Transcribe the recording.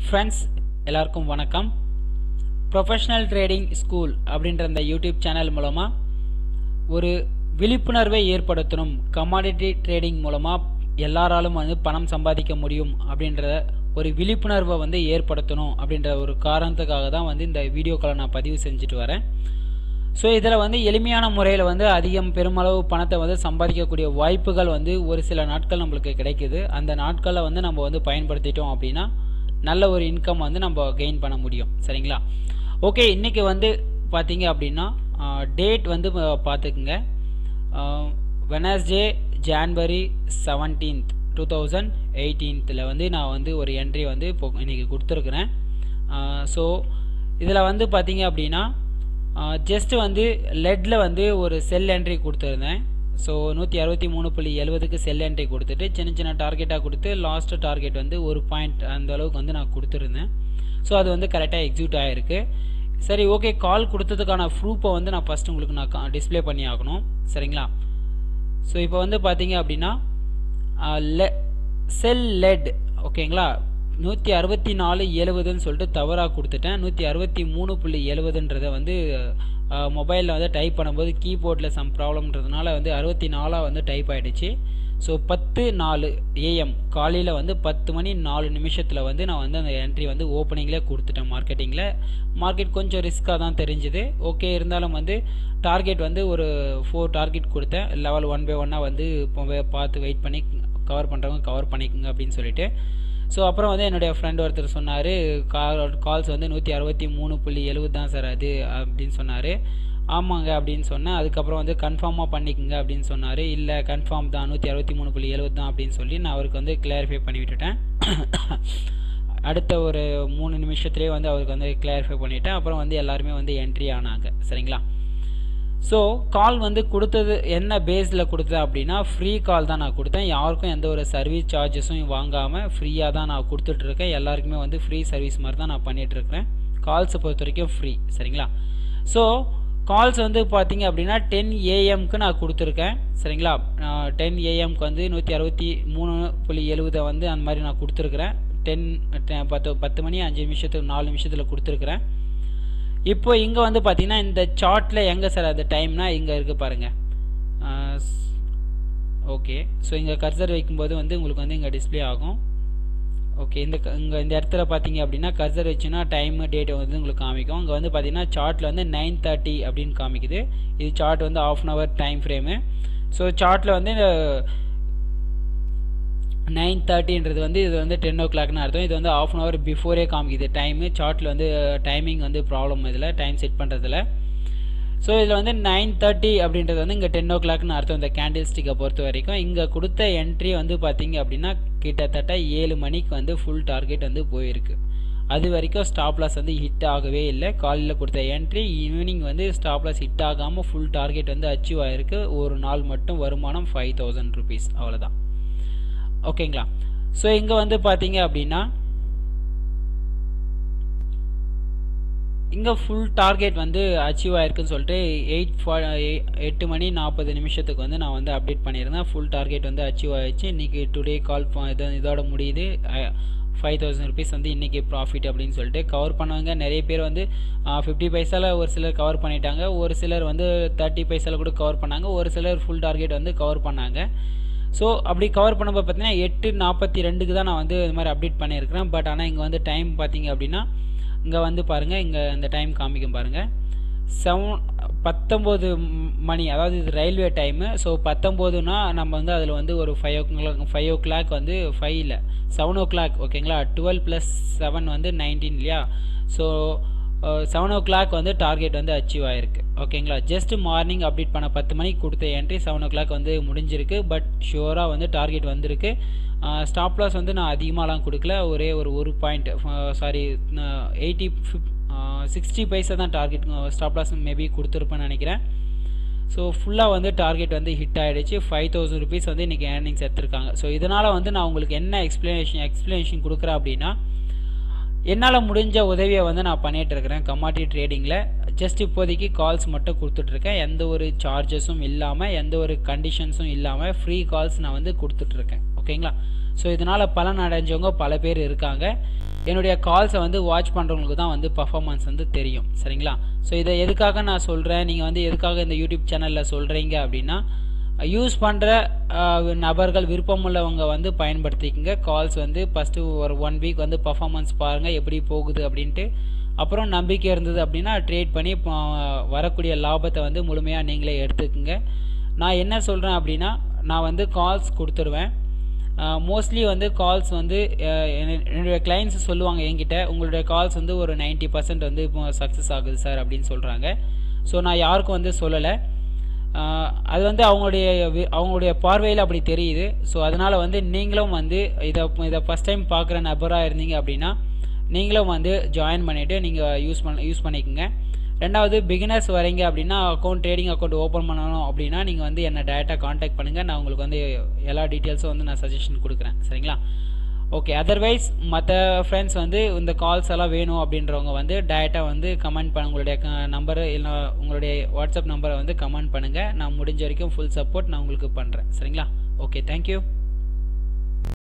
friends எல்லாருக்கும் வணக்கம் professional trading school அப்படின்ற இந்த யூடியூப் சேனல் மூலமாக ஒரு விழிப்புணர்வை ஏற்படுத்தணும் கமாடிட்டி ட்ரேடிங் மூலமாக எல்லாராலும் வந்து பணம் சம்பாதிக்க முடியும் அப்படின்ற ஒரு விழிப்புணர்வை வந்து ஏற்படுத்தணும் அப்படின்ற ஒரு காரணத்துக்காக தான் வந்து இந்த வீடியோக்களை நான் பதிவு செஞ்சுட்டு வரேன் ஸோ இதில் வந்து எளிமையான முறையில் வந்து அதிகம் பெருமளவு பணத்தை வந்து சம்பாதிக்கக்கூடிய வாய்ப்புகள் வந்து ஒரு சில நாட்கள் நம்மளுக்கு கிடைக்குது அந்த நாட்களில் வந்து நம்ம வந்து பயன்படுத்திட்டோம் அப்படின்னா நல்ல ஒரு இன்கம் வந்து நம்ம கெயின் பண்ண முடியும் சரிங்களா ஓகே இன்றைக்கி வந்து பார்த்தீங்க அப்படின்னா டேட் வந்து பார்த்துக்குங்க Wednesday January seventeenth two thousand எயிட்டீன்த்தில் வந்து நான் வந்து ஒரு என்ட்ரி வந்து இப்போ இன்றைக்கி கொடுத்துருக்குறேன் ஸோ இதில் வந்து பார்த்தீங்க அப்படின்னா ஜஸ்ட்டு வந்து லெட்டில் வந்து ஒரு செல் என்ட்ரி கொடுத்துருந்தேன் ஸோ நூற்றி அறுபத்தி மூணு புள்ளி எழுபதுக்கு செல் என்ட்ரி கொடுத்துட்டு சின்ன சின்ன டார்கெட்டாக கொடுத்து லாஸ்ட்டு டார்கெட் வந்து ஒரு பாயிண்ட் அந்த அளவுக்கு வந்து நான் கொடுத்துருந்தேன் ஸோ அது வந்து கரெக்டாக எக்ஸிக்யூட் ஆகிருக்கு சரி ஓகே கால் கொடுத்ததுக்கான ப்ரூஃபை வந்து நான் ஃபஸ்ட்டு உங்களுக்கு நான் டிஸ்பிளே பண்ணி ஆகணும் சரிங்களா ஸோ இப்போ வந்து பார்த்தீங்க அப்படின்னா லெ செல் லெட் ஓகேங்களா நூற்றி அறுபத்தி நாலு எழுபதுன்னு சொல்லிட்டு தவறாக கொடுத்துட்டேன் நூற்றி அறுபத்தி மூணு புள்ளி எழுபதுன்றதை வந்து மொபைலில் வந்து டைப் பண்ணும்போது கீபோர்டில் சம் ப்ராப்ளம்ன்றதுனால வந்து அறுபத்தி நாலாக வந்து டைப் ஆகிடுச்சு ஸோ பத்து நாலு ஏஎம் காலையில் வந்து பத்து மணி நாலு நிமிஷத்தில் வந்து நான் வந்து அந்த என்ட்ரி வந்து ஓப்பனிங்கில் கொடுத்துட்டேன் மார்க்கெட்டிங்கில் மார்க்கெட் கொஞ்சம் ரிஸ்க்காக தான் தெரிஞ்சுது ஓகே இருந்தாலும் வந்து டார்கெட் வந்து ஒரு ஃபோர் டார்கெட் கொடுத்தேன் லெவல் ஒன் பை ஒன்னாக வந்து பார்த்து வெயிட் பண்ணி கவர் பண்ணுறவங்க கவர் பண்ணிக்கோங்க அப்படின்னு சொல்லிட்டு ஸோ அப்புறம் வந்து என்னுடைய ஃப்ரெண்ட் ஒருத்தர் சொன்னார் கால் கால்ஸ் வந்து நூற்றி அறுபத்தி மூணு புள்ளி எழுபது தான் சார் அது அப்படின்னு சொன்னார் ஆமாங்க அப்படின்னு சொன்னேன் அதுக்கப்புறம் வந்து கன்ஃபார்மாக பண்ணிக்கோங்க அப்படின்னு சொன்னார் இல்லை கன்ஃபார்ம் தான் நூற்றி அறுபத்தி மூணு புள்ளி எழுபது தான் அப்படின்னு சொல்லி நான் அவருக்கு வந்து கிளாரிஃபை பண்ணி விட்டுட்டேன் அடுத்த ஒரு மூணு நிமிஷத்துலேயே வந்து அவருக்கு வந்து கிளாரிஃபை பண்ணிவிட்டேன் அப்புறம் வந்து எல்லாருமே வந்து என்ட்ரி ஆனாங்க சரிங்களா ஸோ கால் வந்து கொடுத்தது என்ன பேஸில் கொடுத்தேன் அப்படின்னா ஃப்ரீ கால் தான் நான் கொடுத்தேன் யாருக்கும் எந்த ஒரு சர்வீஸ் சார்ஜஸும் வாங்காமல் ஃப்ரீயாக தான் நான் கொடுத்துட்ருக்கேன் எல்லாருக்குமே வந்து ஃப்ரீ சர்வீஸ் மாதிரி தான் நான் பண்ணிகிட்ருக்கேன் கால்ஸை பொறுத்த வரைக்கும் ஃப்ரீ சரிங்களா ஸோ கால்ஸ் வந்து பார்த்தீங்க அப்படின்னா டென் ஏஎம்க்கு நான் கொடுத்துருக்கேன் சரிங்களா டென் ஏஎம்க்கு வந்து நூற்றி அறுபத்தி மூணு புள்ளி எழுபதை வந்து அந்த மாதிரி நான் கொடுத்துருக்குறேன் டென் பத்து பத்து மணி அஞ்சு நிமிஷத்துக்கு நாலு நிமிஷத்தில் கொடுத்துருக்குறேன் இப்போ இங்கே வந்து பார்த்தீங்கன்னா இந்த சார்ட்டில் எங்கே சார் அது டைம்னா இங்கே இருக்குது பாருங்கள் ஓகே ஸோ இங்கே கர்சர் வைக்கும்போது வந்து உங்களுக்கு வந்து இங்கே டிஸ்பிளே ஆகும் ஓகே இந்த இங்கே இந்த இடத்துல பார்த்தீங்க அப்படின்னா கர்சர் வச்சுன்னா டைமு டேட்டு வந்து உங்களுக்கு காமிக்கும் இங்கே வந்து பார்த்தீங்கன்னா சார்ட்டில் வந்து நைன் தேர்ட்டி அப்படின்னு காமிக்குது இது சார்ட் வந்து half an hour time frame so சார்ட்டில் வந்து நைன் தேர்ட்டின்றது வந்து இது வந்து டென் ஓ கிளாக்னு அர்த்தம் இது வந்து ஆஃப் அன் ஹவர் பிஃபோரே காமிக்குது டைமு சார்ட்டில் வந்து டைமிங் வந்து ப்ராப்ளம் இதில் டைம் செட் பண்ணுறதுல ஸோ இதில் வந்து நைன் தேர்ட்டி அப்படின்றது வந்து இங்கே டென் ஓ கிளாக்னு அர்த்தம் இந்த கேண்டில் ஸ்டிக்கை பொறுத்த வரைக்கும் இங்கே கொடுத்த என்ட்ரி வந்து பார்த்தீங்க அப்படின்னா கிட்டத்தட்ட ஏழு மணிக்கு வந்து ஃபுல் டார்கெட் வந்து போயிருக்கு அது வரைக்கும் ஸ்டாப் லாஸ் வந்து ஹிட் ஆகவே இல்லை காலையில் கொடுத்த என்ட்ரி ஈவினிங் வந்து ஸ்டாப் லாஸ் ஹிட் ஆகாமல் ஃபுல் டார்கெட் வந்து அச்சீவ் ஆகிருக்கு ஒரு நாள் மட்டும் வருமானம் ஃபைவ் தௌசண்ட் ருபீஸ் அவ்வளோதான் ஓகேங்களா ஸோ இங்கே வந்து பார்த்தீங்க அப்படின்னா இங்கே ஃபுல் டார்கெட் வந்து அச்சீவ் ஆயிருக்குன்னு சொல்லிட்டு எயிட் ஃபா எட்டு மணி நாற்பது நிமிஷத்துக்கு வந்து நான் வந்து அப்டேட் பண்ணியிருந்தேன் ஃபுல் டார்கெட் வந்து அச்சீவ் ஆயிடுச்சு இன்றைக்கி டுடே கால் இது இதோட முடியுது ஃபைவ் தௌசண்ட் ருபீஸ் வந்து இன்றைக்கி ப்ராஃபிட் அப்படின்னு சொல்லிட்டு கவர் பண்ணவங்க நிறைய பேர் வந்து ஃபிஃப்டி பைசாவில் ஒரு சிலர் கவர் பண்ணிட்டாங்க ஒரு சிலர் வந்து தேர்ட்டி பைசாவில் கூட கவர் பண்ணாங்க ஒரு சிலர் ஃபுல் டார்கெட் வந்து கவர் பண்ணாங்க ஸோ அப்படி கவர் பண்ணும்போது பார்த்தீங்கன்னா எட்டு நாற்பத்தி ரெண்டுக்கு தான் நான் வந்து இது மாதிரி அப்டேட் பண்ணியிருக்கிறேன் பட் ஆனால் இங்கே வந்து டைம் பார்த்தீங்க அப்படின்னா இங்கே வந்து பாருங்கள் இங்கே இந்த டைம் காமிக்கும் பாருங்கள் செவன் பத்தொம்போது மணி அதாவது இது ரயில்வே டைமு ஸோ பத்தொம்போதுனா நம்ம வந்து அதில் வந்து ஒரு five o'clock five o'clock வந்து ஃபைவ் இல்லை செவன் ஓ கிளாக் ஓகேங்களா டுவெல் ப்ளஸ் செவன் வந்து நைன்டீன் இல்லையா ஸோ செவன் ஓ கிளாக் வந்து டார்கெட் வந்து அச்சீவ் ஆகிருக்கு ஓகேங்களா ஜஸ்ட் மார்னிங் அப்டேட் பண்ண பத்து மணிக்கு கொடுத்த என்ட்ரி செவன் ஓ கிளாக் வந்து முடிஞ்சிருக்கு பட் ஷுவராக வந்து டார்கெட் வந்திருக்கு ஸ்டாப் லாஸ் வந்து நான் அதிகமாகலாம் கொடுக்கல ஒரே ஒரு ஒரு point sorry eighty fifty sixty paisa தான் டார்கெட் ஸ்டாப் லாஸ் மேபி கொடுத்துருப்பேன்னு நினைக்கிறேன் ஸோ ஃபுல்லாக வந்து டார்கெட் வந்து ஹிட் ஆகிடுச்சு ஃபைவ் தௌசண்ட் ருபீஸ் வந்து இன்றைக்கி ஏர்னிங்ஸ் எடுத்திருக்காங்க ஸோ இதனால் வந்து நான் உங்களுக்கு என்ன எக்ஸ்ப்ளனேஷன் எக்ஸ்ப்ளனேஷன் கொடுக்குறேன் அப்படின்னா என்னால் முடிஞ்ச உதவியை வந்து நான் பண்ணிகிட்ருக்கிறேன் கமாட்டி ட்ரேடிங்கில் ஜஸ்ட் இப்போதைக்கு கால்ஸ் மட்டும் கொடுத்துட்ருக்கேன் எந்த ஒரு சார்ஜஸும் இல்லாமல் எந்த ஒரு கண்டிஷன்ஸும் இல்லாமல் ஃப்ரீ கால்ஸ் நான் வந்து கொடுத்துட்ருக்கேன் ஓகேங்களா ஸோ இதனால் பலன் அடைஞ்சவங்க பல பேர் இருக்காங்க என்னுடைய கால்ஸை வந்து வாட்ச் பண்ணுறவங்களுக்கு தான் வந்து பர்ஃபார்மன்ஸ் வந்து தெரியும் சரிங்களா ஸோ இதை எதுக்காக நான் சொல்கிறேன் நீங்கள் வந்து எதுக்காக இந்த யூடியூப் சேனலில் சொல்கிறீங்க அப்படின்னா யூஸ் பண்ணுற நபர்கள் விருப்பமுள்ளவங்க வந்து பயன்படுத்திக்கங்க கால்ஸ் வந்து ஃபஸ்ட்டு ஒரு ஒன் வீக் வந்து பர்ஃபார்மன்ஸ் பாருங்கள் எப்படி போகுது அப்படின்ட்டு அப்புறம் நம்பிக்கை இருந்தது அப்படின்னா ட்ரேட் பண்ணி வரக்கூடிய லாபத்தை வந்து முழுமையாக நீங்களே எடுத்துக்கோங்க நான் என்ன சொல்கிறேன் அப்படின்னா நான் வந்து கால்ஸ் கொடுத்துருவேன் மோஸ்ட்லி வந்து கால்ஸ் வந்து என்னுடைய கிளைண்ட்ஸ் சொல்லுவாங்க என்கிட்ட உங்களுடைய கால்ஸ் வந்து ஒரு நைன்ட்டி பர்சன்ட் வந்து இப்போ சக்ஸஸ் ஆகுது சார் அப்படின்னு சொல்கிறாங்க ஸோ நான் யாருக்கும் வந்து சொல்லலை அது வந்து அவங்களுடைய அவங்களுடைய பார்வையில் அப்படி தெரியுது ஸோ அதனால் வந்து நீங்களும் வந்து இதை இதை ஃபஸ்ட் டைம் பார்க்குற நபராக இருந்தீங்க அப்படின்னா நீங்களும் வந்து ஜாயின் பண்ணிவிட்டு நீங்கள் யூஸ் பண்ண யூஸ் பண்ணிக்கோங்க ரெண்டாவது பிகினர்ஸ் வரீங்க அப்படின்னா அக்கௌண்ட் ட்ரேடிங் அக்கௌண்ட் ஓப்பன் பண்ணணும் அப்படின்னா நீங்கள் வந்து என்னை டேரெக்டாக காண்டாக்ட் பண்ணுங்கள் நான் உங்களுக்கு வந்து எல்லா டீட்டெயில்ஸும் வந்து நான் சஜஷன் கொடுக்குறேன் சரிங்களா ஓகே அதர்வைஸ் மற்ற ஃப்ரெண்ட்ஸ் வந்து இந்த கால்ஸ் எல்லாம் வேணும் அப்படின்றவங்க வந்து டேரெக்டாக வந்து கமெண்ட் பண்ண உங்களுடைய நம்பரு இல்லை உங்களுடைய வாட்ஸ்அப் நம்பரை வந்து கமெண்ட் பண்ணுங்கள் நான் முடிஞ்ச வரைக்கும் ஃபுல் சப்போர்ட் நான் உங்களுக்கு பண்ணுறேன் சரிங்களா ஓகே தேங்க்யூ